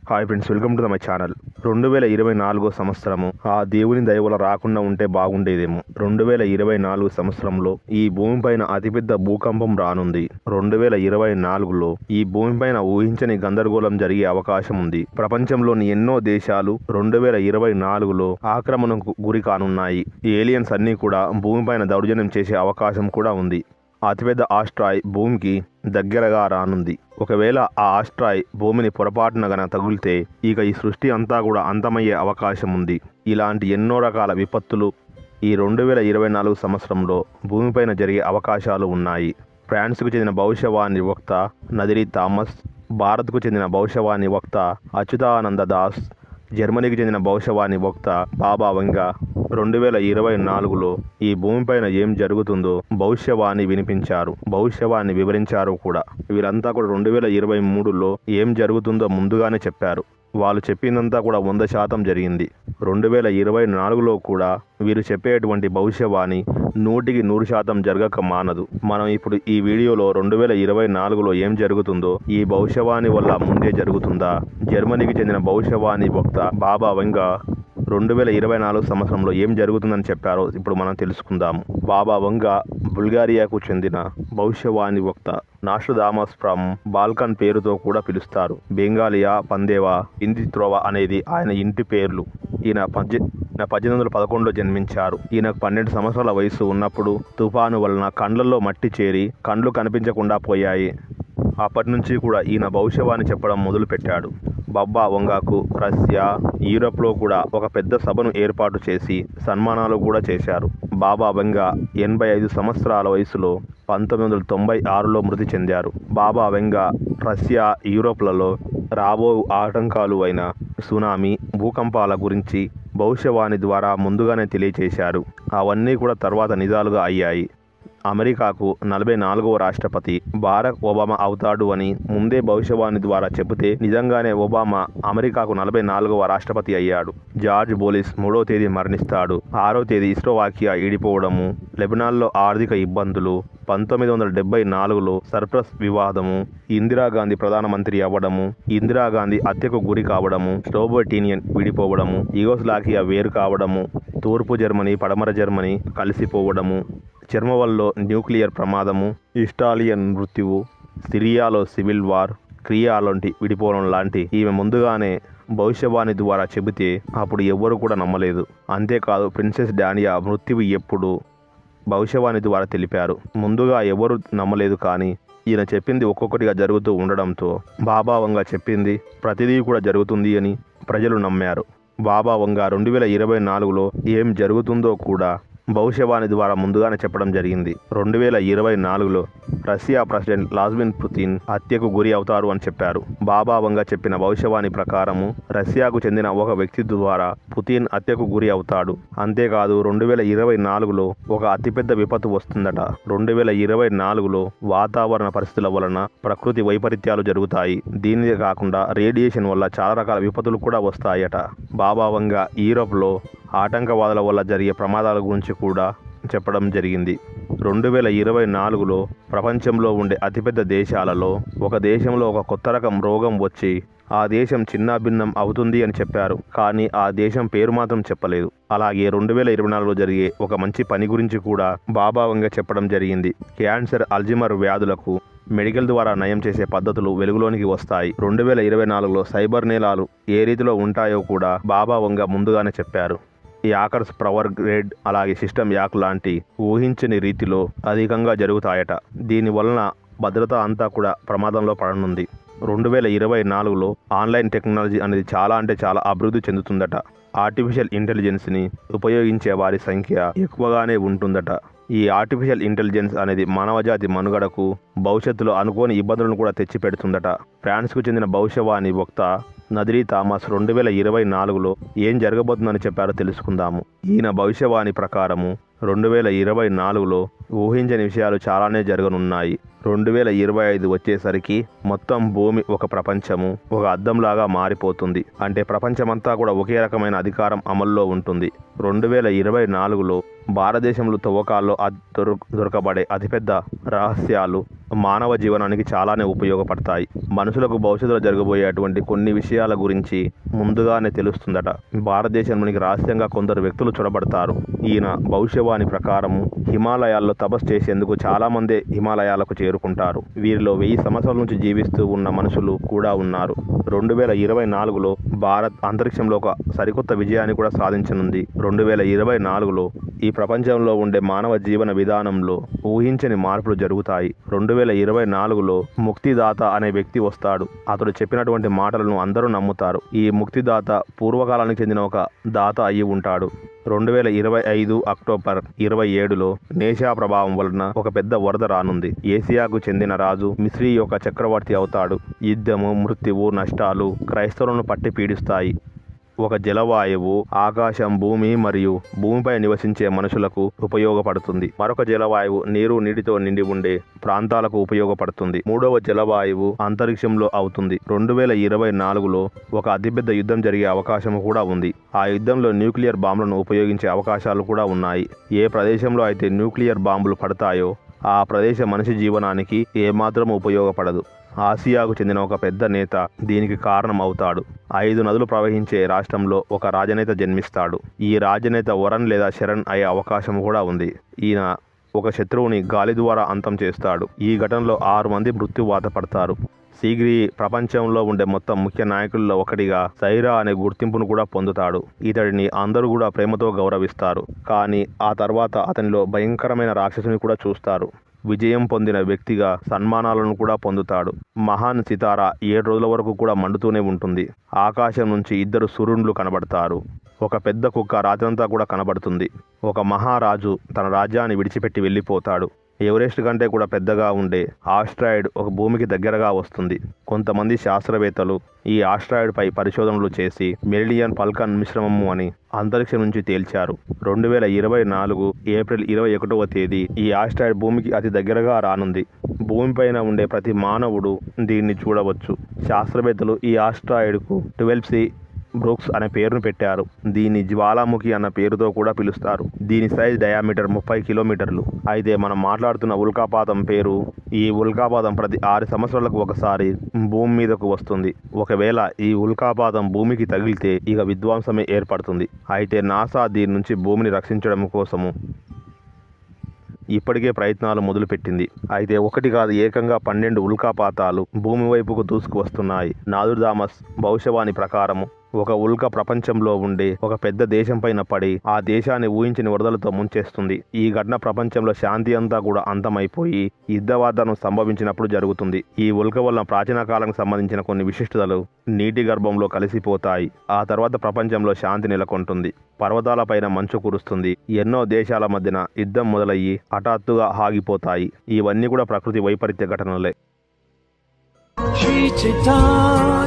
hi friends welcome to my channel రెండు వేల ఇరవై నాలుగో సంవత్సరము ఆ దేవుని దయ వల్ల రాకుండా ఉంటే బాగుండేదేమో రెండు వేల ఇరవై నాలుగు సంవత్సరంలో ఈ భూమిపైన అతిపెద్ద భూకంపం రానుంది రెండు వేల ఇరవై నాలుగులో ఈ భూమిపైన ఊహించని గందరగోళం జరిగే అవకాశం ఉంది ప్రపంచంలోని ఎన్నో దేశాలు రెండు వేల ఇరవై నాలుగులో ఆక్రమణకు గురి కానున్నాయి ఏలియన్స్ అన్నీ కూడా భూమిపైన దౌర్జన్యం చేసే అవకాశం కూడా ఉంది అతిపెద్ద ఆస్ట్రాయ్ భూమికి దగ్గరగా రానుంది ఒకవేళ ఆ ఆస్ట్రాయ్ భూమిని పొరపాటున గన తగిలితే ఇక ఈ సృష్టి అంతా కూడా అంతమయ్యే అవకాశం ఉంది ఇలాంటి ఎన్నో రకాల విపత్తులు ఈ రెండు వేల ఇరవై నాలుగు సంవత్సరంలో భూమిపైన జరిగే అవకాశాలు ఉన్నాయి ఫ్రాన్స్కు చెందిన భవిష్యవాణి వక్త నదిరి థామస్ భారత్కు చెందిన భవిష్యవాణి వక్త అచ్యుతానంద దాస్ జర్మనీకి చెందిన భవిష్యవాణి వక్త బాబా వంగ రెండు వేల ఇరవై నాలుగులో ఈ భూమిపైన ఏం జరుగుతుందో భవిష్యవాణి వినిపించారు భవిష్యవాణి వివరించారు కూడా వీరంతా కూడా రెండు వేల ఇరవై మూడులో ఏం జరుగుతుందో ముందుగానే చెప్పారు వాళ్ళు చెప్పిందంతా కూడా వంద శాతం జరిగింది రెండు వేల ఇరవై నాలుగులో కూడా వీరు చెప్పేటువంటి భవిష్యవాణి నూటికి నూరు శాతం జరగక మానదు మనం ఇప్పుడు ఈ వీడియోలో రెండు వేల ఇరవై నాలుగులో ఏం జరుగుతుందో ఈ భవిష్యవాణి వల్ల ముందే జరుగుతుందా జర్మనీకి చెందిన భవిష్యవాణి వక్త బాబా వంగ రెండు వేల ఇరవై నాలుగు సంవత్సరంలో ఏం జరుగుతుందని చెప్పారో ఇప్పుడు మనం తెలుసుకుందాము బాబా వంగ బుల్గారియాకు చెందిన భవిష్యవాణి వక్త నాషుదామస్ ఫ్రమ్ బాల్కన్ పేరుతో కూడా పిలుస్తారు బెంగాలియా పందేవా ఇంది త్రోవ అనేది ఆయన ఇంటి పేర్లు ఈయన పద్దె ఈయన పద్దెనిమిది వందల పదకొండులో జన్మించారు ఈయనకు పన్నెండు సంవత్సరాల వయసు ఉన్నప్పుడు తుఫాను వలన కండ్లలో మట్టి చేరి కండ్లు కనిపించకుండా పోయాయి అప్పటి నుంచి కూడా ఈయన భవిష్యవాణి చెప్పడం మొదలుపెట్టాడు బబ్బా వంగాకు రష్యా యూరప్లో కూడా ఒక పెద్ద సభను ఏర్పాటు చేసి సన్మానాలు కూడా చేశారు బాబా వెంగ ఎనభై ఐదు సంవత్సరాల వయసులో పంతొమ్మిది వందల తొంభై ఆరులో మృతి చెందారు బాబా వెంగ రష్యా యూరోప్లలో రాబో ఆటంకాలు అయిన సునామీ భూకంపాల గురించి భవిష్యవాణి ద్వారా ముందుగానే తెలియచేశారు అవన్నీ కూడా తర్వాత నిజాలుగా అయ్యాయి అమెరికాకు నలభై నాలుగవ రాష్ట్రపతి బారక్ ఒబామా అవుతాడు అని ముందే భవిష్యవాణి ద్వారా చెబితే నిజంగానే ఒబామా అమెరికాకు నలభై నాలుగవ రాష్ట్రపతి అయ్యాడు జార్జ్ బోలిస్ మూడో తేదీ మరణిస్తాడు ఆరో తేదీ ఇస్రోవాకియా ఈడిపోవడము లెబనాన్లో ఆర్థిక ఇబ్బందులు పంతొమ్మిది వందల డెబ్బై నాలుగులో సర్ప్రస్ వివాదము ఇందిరాగాంధీ ప్రధానమంత్రి అవ్వడము ఇందిరాగాంధీ హత్యకు గురి కావడము సోవియట్ యూనియన్ విడిపోవడము యుగోస్లాకియా వేరు కావడము తూర్పు జర్మనీ పడమర జర్మనీ కలిసిపోవడము చర్మవల్లో న్యూక్లియర్ ప్రమాదము ఇస్టాలియన్ మృత్యువు సిరియాలో సివిల్ వార్ క్రియా లాంటి విడిపోవడం లాంటి ఈమె ముందుగానే భవిష్యవాణి ద్వారా చెబితే అప్పుడు ఎవ్వరు కూడా నమ్మలేదు అంతేకాదు ప్రిన్సెస్ డానియా మృత్యువు ఎప్పుడు భవిష్యవాణి ద్వారా తెలిపారు ముందుగా ఎవరు నమ్మలేదు కానీ ఈయన చెప్పింది ఒక్కొక్కటిగా జరుగుతూ ఉండడంతో బాబా వంగ చెప్పింది ప్రతిదీ కూడా జరుగుతుంది అని ప్రజలు నమ్మారు బాబా వంగ రెండు వేల ఇరవై నాలుగులో ఏం జరుగుతుందో కూడా భవిష్యవాణి ద్వారా ముందుగానే చెప్పడం జరిగింది రెండు వేల ఇరవై నాలుగులో రష్యా ప్రెసిడెంట్ లాజ్మిన్ పుతిన్ హత్యకు గురి అవుతారు అని చెప్పారు బాబా వంగ చెప్పిన భవిష్యవాణి ప్రకారము రష్యాకు చెందిన ఒక వ్యక్తి ద్వారా పుతిన్ హత్యకు గురి అవుతాడు అంతేకాదు రెండు వేల ఇరవై నాలుగులో ఒక అతిపెద్ద విపత్తు వస్తుందట రెండు వేల ఇరవై నాలుగులో వాతావరణ పరిస్థితుల వలన ప్రకృతి వైపరీత్యాలు జరుగుతాయి దీనిదే కాకుండా రేడియేషన్ వల్ల చాలా రకాల విపత్తులు కూడా వస్తాయట బాబా వంగ యూరోప్లో ఆటంకవాదుల వల్ల జరిగే ప్రమాదాల గురించి కూడా చెప్పడం జరిగింది రెండు వేల ఇరవై నాలుగులో ప్రపంచంలో ఉండే అతిపెద్ద దేశాలలో ఒక దేశంలో ఒక కొత్త రకం రోగం వచ్చి ఆ దేశం చిన్నాభిన్నం అవుతుంది అని చెప్పారు కానీ ఆ దేశం పేరు మాత్రం చెప్పలేదు అలాగే రెండు వేల ఇరవై నాలుగులో జరిగే ఒక మంచి పని గురించి కూడా బాబావంగా చెప్పడం జరిగింది క్యాన్సర్ అల్జిమర్ వ్యాధులకు మెడికల్ ద్వారా నయం చేసే పద్ధతులు వెలుగులోనికి వస్తాయి రెండు వేల ఇరవై నాలుగులో సైబర్ నేలాలు ఏ రీతిలో ఉంటాయో కూడా బాబా వంగ ముందుగానే చెప్పారు ఈ యాకర్స్ పవర్ గ్రేడ్ అలాగే సిస్టమ్ యాక్ లాంటి ఊహించని రీతిలో అధికంగా జరుగుతాయట దీని వలన భద్రత అంతా కూడా ప్రమాదంలో పడనుంది రెండు వేల ఇరవై నాలుగులో ఆన్లైన్ టెక్నాలజీ అనేది చాలా అంటే చాలా అభివృద్ధి చెందుతుందట ఆర్టిఫిషియల్ ఇంటెలిజెన్స్ని ఉపయోగించే వారి సంఖ్య ఎక్కువగానే ఉంటుందట ఈ ఆర్టిఫిషియల్ ఇంటెలిజెన్స్ అనేది మానవజాతి మనుగడకు భవిష్యత్తులో అనుకోని ఇబ్బందులను కూడా తెచ్చిపెడుతుందట ఫ్రాన్స్కు చెందిన భవిష్యవాణి వక్త నదిరీ థామస్ రెండు వేల ఇరవై నాలుగులో ఏం జరగబోతుందని చెప్పారో తెలుసుకుందాము ఈయన భవిష్యవాణి ప్రకారము రెండు వేల ఇరవై నాలుగులో ఊహించని విషయాలు చాలానే జరగనున్నాయి రెండు వేల ఇరవై ఐదు వచ్చేసరికి మొత్తం భూమి ఒక ప్రపంచము ఒక అద్దంలాగా మారిపోతుంది అంటే ప్రపంచమంతా కూడా ఒకే రకమైన అధికారం అమల్లో ఉంటుంది రెండు వేల ఇరవై నాలుగులో భారతదేశంలో తవ్వకాల్లో అద్- దొరు- దొరకబడే అతిపెద్ద రహస్యాలు మానవ జీవనానికి చాలానే ఉపయోగపడతాయి మనుషులకు భవిష్యత్తులో జరగబోయేటువంటి కొన్ని విషయాల గురించి ముందుగానే తెలుస్తుందట భారతదేశంలోనికి రహస్యంగా కొందరు వ్యక్తులు చూడబడతారు ఈయన భవిష్యవాణి ప్రకారము హిమాలయాల్లో తపస్సు చేసేందుకు చాలా మంది హిమాలయాలకు చేరుకుంటారు వీరిలో వెయ్యి సంవత్సరాల నుంచి జీవిస్తూ ఉన్న మనుషులు కూడా ఉన్నారు రెండు వేల ఇరవై నాలుగులో భారత్ అంతరిక్షంలో ఒక సరికొత్త విజయాన్ని కూడా సాధించనుంది రెండు వేల ఇరవై నాలుగులో ఈ ప్రపంచంలో ఉండే మానవ జీవన విధానంలో ఊహించని మార్పులు జరుగుతాయి రెండు వేల ఇరవై నాలుగులో ముక్తిదాత అనే వ్యక్తి వస్తాడు అతడు చెప్పినటువంటి మాటలను అందరూ నమ్ముతారు ఈ ముక్తిదాత పూర్వకాలానికి చెందిన ఒక దాత అయి ఉంటాడు రెండు వేల ఇరవై ఐదు అక్టోబర్ ఇరవై ఏడులో నేషా ప్రభావం వలన ఒక పెద్ద వరద రానుంది ఏసియాకు చెందిన రాజు మిస్రీ యొక్క చక్రవర్తి అవుతాడు యుద్ధము మృత్యువు నష్టాలు క్రైస్తవులను పట్టి పీడిస్తాయి ఒక జలవాయువు ఆకాశం భూమి మరియు భూమిపై నివసించే మనుషులకు ఉపయోగపడుతుంది మరొక జలవాయువు నీరు నీటితో నిండి ఉండే ప్రాంతాలకు ఉపయోగపడుతుంది మూడవ జలవాయువు అంతరిక్షంలో అవుతుంది రెండు వేల ఇరవై నాలుగులో ఒక అతిపెద్ద యుద్ధం జరిగే అవకాశం కూడా ఉంది ఆ యుద్ధంలో న్యూక్లియర్ బాంబులను ఉపయోగించే అవకాశాలు కూడా ఉన్నాయి ఏ ప్రదేశంలో అయితే న్యూక్లియర్ బాంబులు పడతాయో ఆ ప్రదేశ మనిషి జీవనానికి ఏమాత్రం ఉపయోగపడదు ఆసియాకు చెందిన ఒక పెద్ద నేత దీనికి కారణం అవుతాడు ఐదు నదులు ప్రవహించే రాష్ట్రంలో ఒక రాజనేత జన్మిస్తాడు ఈ రాజనేత వరన్ లేదా శరణ్ అయ్యే అవకాశం కూడా ఉంది ఈయన ఒక శత్రువుని గాలి ద్వారా అంతం చేస్తాడు ఈ ఘటనలో ఆరు మంది మృత్యువాత పడతారు శీఘ్రి ప్రపంచంలో ఉండే మొత్తం ముఖ్య నాయకుల్లో ఒకటిగా సైరా అనే గుర్తింపును కూడా పొందుతాడు ఇతడిని అందరూ కూడా ప్రేమతో గౌరవిస్తారు కానీ ఆ తర్వాత అతనిలో భయంకరమైన రాక్షసుని కూడా చూస్తారు విజయం పొందిన వ్యక్తిగా సన్మానాలను కూడా పొందుతాడు మహాన్ సితారా ఏడు రోజుల వరకు కూడా మండుతూనే ఉంటుంది ఆకాశం నుంచి ఇద్దరు సూర్యుళ్ళు కనబడతారు ఒక పెద్ద కుక్క రాత్రంతా కూడా కనబడుతుంది ఒక మహారాజు తన రాజ్యాన్ని విడిచిపెట్టి వెళ్ళిపోతాడు ఎవరెస్ట్ కంటే కూడా పెద్దగా ఉండే ఆస్ట్రాయిడ్ ఒక భూమికి దగ్గరగా వస్తుంది కొంతమంది శాస్త్రవేత్తలు ఈ ఆస్ట్రాయిడ్ పై పరిశోధనలు చేసి మెరిడియన్ పల్కన్ మిశ్రమము అని అంతరిక్షం నుంచి తేల్చారు రెండు వేల ఇరవై నాలుగు ఏప్రిల్ ఇరవై ఒకటవ తేదీ ఈ ఆస్ట్రాయిడ్ భూమికి అతి దగ్గరగా రానుంది భూమిపైన ఉండే ప్రతి మానవుడు దీన్ని చూడవచ్చు శాస్త్రవేత్తలు ఈ ఆస్ట్రాయిడ్కు ట్వెల్వ్ సి బ్రూక్స్ అనే పేరును పెట్టారు దీన్ని జ్వాలాముఖి అన్న పేరుతో కూడా పిలుస్తారు దీని సైజ్ డయామీటర్ ముప్పై కిలోమీటర్లు అయితే మనం మాట్లాడుతున్న ఉల్కాపాతం పేరు ఈ ఉల్కాపాతం ప్రతి ఆరు సంవత్సరాలకు ఒకసారి భూమి మీదకు వస్తుంది ఒకవేళ ఈ ఉల్కాపాతం భూమికి తగిలితే ఇక విధ్వంసమే ఏర్పడుతుంది అయితే నాసా దీని నుంచి భూమిని రక్షించడం కోసము ఇప్పటికే ప్రయత్నాలు మొదలుపెట్టింది అయితే ఒకటి కాదు ఏకంగా పన్నెండు ఉల్కాపాతాలు భూమి వైపుకు దూసుకువస్తున్నాయి నాదుర్దామస్ భవిష్యవాణి ప్రకారము ఒక ఉల్క ప్రపంచంలో ఉండే ఒక పెద్ద దేశం పైన పడి ఆ దేశాన్ని ఊహించిన వరదలతో ముంచేస్తుంది ఈ ఘటన ప్రపంచంలో శాంతి అంతా కూడా అంతమైపోయి యుద్ధవాదనం సంభవించినప్పుడు జరుగుతుంది ఈ ఉల్క వలన ప్రాచీన కాలానికి సంబంధించిన కొన్ని విశిష్టతలు నీటి గర్భంలో కలిసిపోతాయి ఆ తర్వాత ప్రపంచంలో శాంతి నెలకొంటుంది పర్వతాలపైన మంచు కురుస్తుంది ఎన్నో దేశాల మధ్యన యుద్ధం మొదలయ్యి హఠాత్తుగా ఆగిపోతాయి ఇవన్నీ కూడా ప్రకృతి వైపరీత్య ఘటనలే Shri Chaitanya